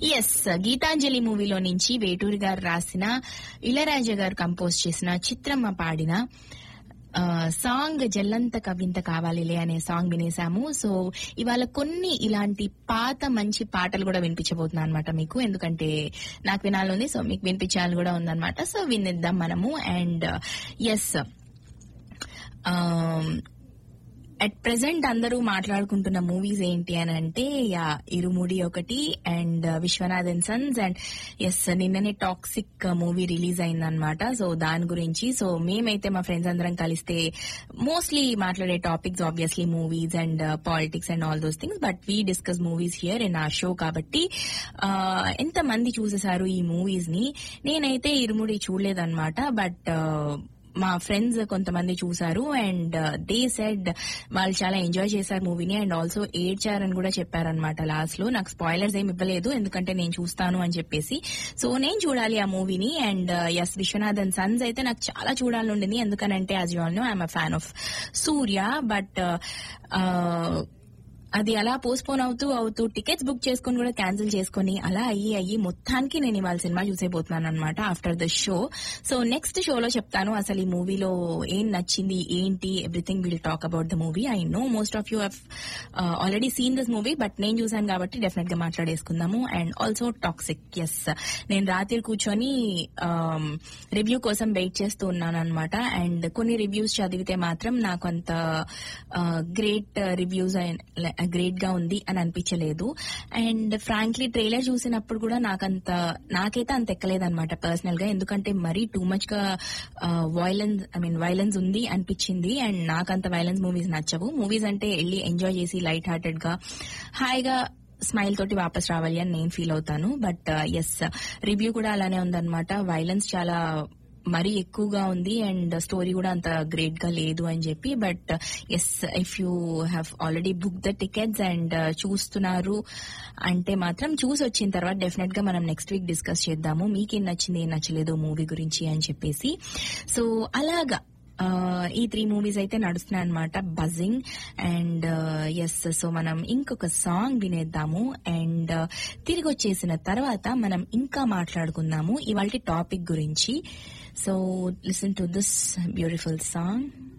yes Gitanjali మూవీలో నుంచి వేటూరి గారు రాసిన ఇళరాజా గారు కంపోజ్ చేసిన చిత్రమ్మ పాడిన ఆ, సాంగ్ జల్లంత కవింత కావాలిలే అనే సాంగ్ వినేసాము సో ఇవాళ కొన్ని ఇలాంటి పాత మంచి పాటలు కూడా వినిపించబోతున్నాను అనమాట మీకు ఎందుకంటే నాకు వినాలని సో మీకు వినిపించాలని కూడా ఉందన్నమాట సో వినిద్దాం మనము అండ్ ఎస్ అట్ ప్రెసెంట్ అందరూ మాట్లాడుకుంటున్న మూవీస్ ఏంటి అని అంటే యా ఇరుముడి ఒకటి and Viswanathan Sons and yes నిన్ననే టాక్సిక్ మూవీ రిలీజ్ అయిందనమాట సో దాని గురించి సో మేమైతే మా ఫ్రెండ్స్ అందరం కలిస్తే మోస్ట్లీ మాట్లాడే topics obviously movies and politics and all those things but we discuss movies here in a show కాబట్టి ఎంత మంది చూసేశారు ఈ మూవీస్ ని నేనైతే ఇరుముడి చూడలేదన్నమాట బట్ మా ఫ్రెండ్స్ కొంతమంది చూసారు అండ్ దే సెడ్ వాళ్ళు చాలా ఎంజాయ్ చేశారు మూవీని అండ్ ఆల్సో ఏడ్చారని కూడా చెప్పారనమాట లాస్ట్ లో నాకు స్పాయిలర్స్ ఏమి ఇవ్వలేదు ఎందుకంటే నేను చూస్తాను అని చెప్పేసి సో నేను చూడాలి ఆ మూవీని అండ్ ఎస్ విశ్వనాథన్ సన్స్ అయితే నాకు చాలా చూడాలని ఉండింది ఎందుకనంటే as you all know I'm a fan of Suriya but అది అలా పోస్ట్పోన్ అవుతూ అవుతూ టికెట్స్ బుక్ చేసుకుని కూడా క్యాన్సిల్ చేసుకుని అలా అయ్యి అయ్యి మొత్తానికి నేను ఇవాళ సినిమా చూసేపోతున్నాను అనమాట after the show so next షోలో చెప్తాను అసలు ఈ మూవీలో ఏం నచ్చింది ఏంటి everything will talk about the movie I know most of you have already seen this movie but నేను చూసాను కాబట్టి డెఫినెట్ గా మాట్లాడేసుకుందాము అండ్ ఆల్సో టాక్సిక్ ఎస్ నేను రాత్రి కూర్చొని రివ్యూ కోసం వెయిట్ చేస్తూ ఉన్నాను అనమాట అండ్ కొన్ని రివ్యూస్ చదివితే మాత్రం నాకు అంత గ్రేట్ రివ్యూస్ గ్రేట్ గా ఉంది అని అనిపించలేదు అండ్ ఫ్రాంక్లీ ట్రైలర్ చూసినప్పుడు కూడా నాకంత నాకైతే అంత ఎక్కలేదన్నమాట పర్సనల్ గా ఎందుకంటే మరీ టూ మచ్ గా వైలెన్స్ ఐ మీన్ వైలెన్స్ ఉంది అనిపించింది అండ్ నాకంత వైలెన్స్ మూవీస్ నచ్చవు మూవీస్ అంటే వెళ్ళి ఎంజాయ్ చేసి లైట్ హార్టెడ్ గా హాయిగా స్మైల్ తోటి వాపస్ రావాలి అని నేను ఫీల్ అవుతాను బట్ ఎస్ రివ్యూ కూడా అలానే ఉందన్నమాట వైలెన్స్ చాలా మరీ ఎక్కువగా ఉంది అండ్ స్టోరీ కూడా అంత గ్రేట్ గా లేదు అని చెప్పి but yes if you have already book the tickets and చూస్తున్నారు అంటే మాత్రం చూసి వచ్చిన తర్వాత డెఫినెట్ గా మనం నెక్స్ట్ వీక్ డిస్కస్ చేద్దాము మీకేం నచ్చింది ఏం నచ్చలేదు మూవీ గురించి అని చెప్పేసి సో అలాగా ఆ, ఈ త్రీ మూవీస్ అయితే నడుస్తున్నాయి అనమాట బజింగ్ అండ్ ఎస్ సో మనం ఇంకొక సాంగ్ వినేద్దాము అండ్ తిరిగి వచ్చేసిన తర్వాత మనం ఇంకా మాట్లాడుకుందాము ఇవాళ టాపిక్ గురించి so listen to this beautiful song